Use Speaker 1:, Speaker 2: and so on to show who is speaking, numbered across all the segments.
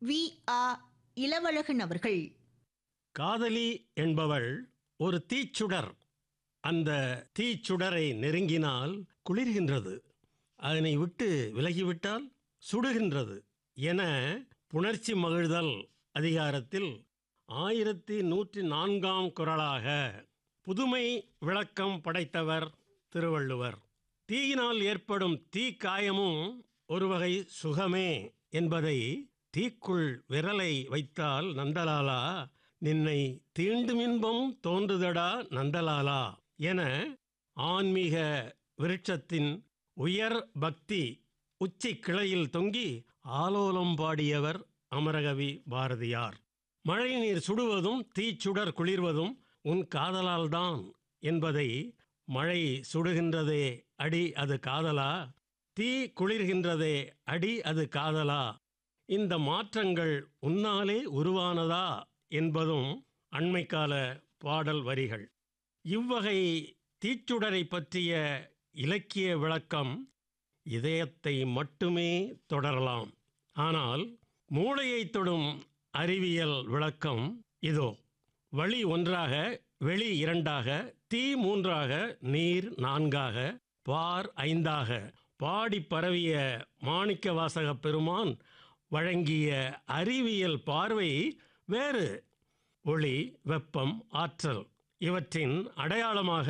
Speaker 1: we ஆ இளவழகன் அவர்கள்
Speaker 2: காதலி என்பவள் ஒரு தீச்சுடர் அந்த தீச்சுடரை நெருங்கினால் குளிர்கின்றது அதனை விட்டு விலகிவிட்டால் சுடுகின்றது என புணர்ச்சி மகிழ்தல் அதிகாரத்தில் ஆயிரத்தி நூற்றி நான்காம் குரலாக புதுமை விளக்கம் படைத்தவர் திருவள்ளுவர் தீயினால் ஏற்படும் தீக்காயமும் ஒரு வகை சுகமே என்பதை தீக்குள் விரலை வைத்தால் நந்தலாலா நின்னை தீண்டும் இன்பம் தோன்றுதடா நந்தலாலா என ஆன்மீக விருட்சத்தின் உயர் பக்தி உச்சி கிளையில் தொங்கி ஆலோலம் பாடியவர் அமரகவி பாரதியார் மழைநீர் சுடுவதும் தீச்சுடர் குளிர்வதும் உன் காதலால்தான் என்பதை மழை சுடுகின்றதே அடி அது காதலா தீ குளிர்கின்றதே அடி அது காதலா இந்த மாற்றங்கள் உன்னாலே உருவானதா என்பதும் அண்மைக்கால பாடல் வரிகள் இவ்வகை தீச்சுடரை பற்றிய இலக்கிய விளக்கம் இதயத்தை மட்டுமே தொடரலாம் ஆனால் மூளையை தொடும் அறிவியல் விளக்கம் இதோ வழி ஒன்றாக வெளி இரண்டாக தீ மூன்றாக நீர் நான்காக பார் ஐந்தாக பாடி பரவிய மாணிக்க வாசக பெருமான் வழங்கிய அறிவியல் பார்வை வேறு ஒளி வெப்பம் ஆற்றல் இவற்றின் அடையாளமாக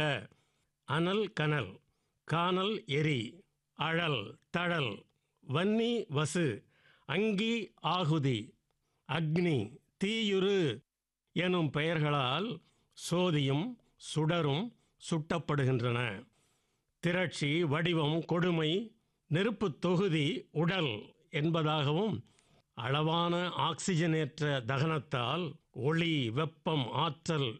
Speaker 2: அனல் கனல் காணல் எரி அழல் தழல் வன்னி வசு அங்கி ஆகுதி அக்னி தீயுரு எனும் பெயர்களால் சோதியும் சுடரும் சுட்டப்படுகின்றன திரட்சி வடிவம் கொடுமை நெருப்பு தொகுதி உடல் என்பதாகவும் அளவான ஆக்சிஜனேற்ற தகனத்தால் ஒளி வெப்பம் ஆற்றல்